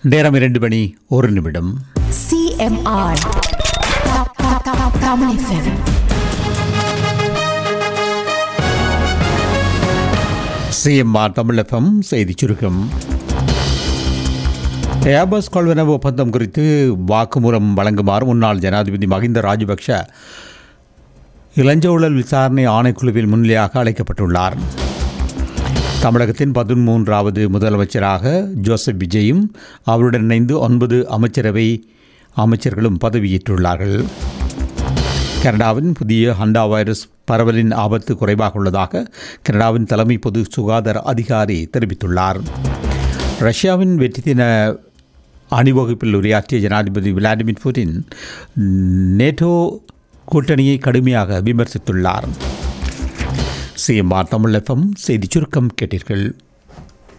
நேரம் இரண்டு மணி ஒரு நிமிடம் CMR. Top, top, top, Tamil FM. CMR Tamilagam செய்திச் சுருக்கம் ஏபஸ் கொள்வனவு ஒப்பந்தம் குறித்து வாக்குமூலம் வழங்குமாறு முன்னாள் ஜனாதிபதி மஹிந்த ராஜபக்ஷ இளஞ்ச ஊழல் விசாரணை ஆணைக்குழுவில் முன்னிலையாக அழைக்கப்பட்டுள்ளார் தமிழகத்தின் பதிமூன்றாவது முதலமைச்சராக ஜோசப் விஜயும் அவருடன் இணைந்து ஒன்பது அமைச்சரவை அமைச்சர்களும் பதவியேற்றுள்ளார்கள் கனடாவின் புதிய ஹண்டா வைரஸ் பரவலின் ஆபத்து குறைவாக உள்ளதாக கனடாவின் தலைமை பொது சுகாதார அதிகாரி தெரிவித்துள்ளார் ரஷ்யாவின் வெற்றி தின அணிவகுப்பில் உரையாற்றிய ஜனாதிபதி விளாடிமிர் புடின் நேட்டோ கூட்டணியை கடுமையாக விமர்சித்துள்ளார் சிஎம்ஆர் தமிழ் எஃப்எம் செய்திச் சுருக்கம் கேட்டீர்கள்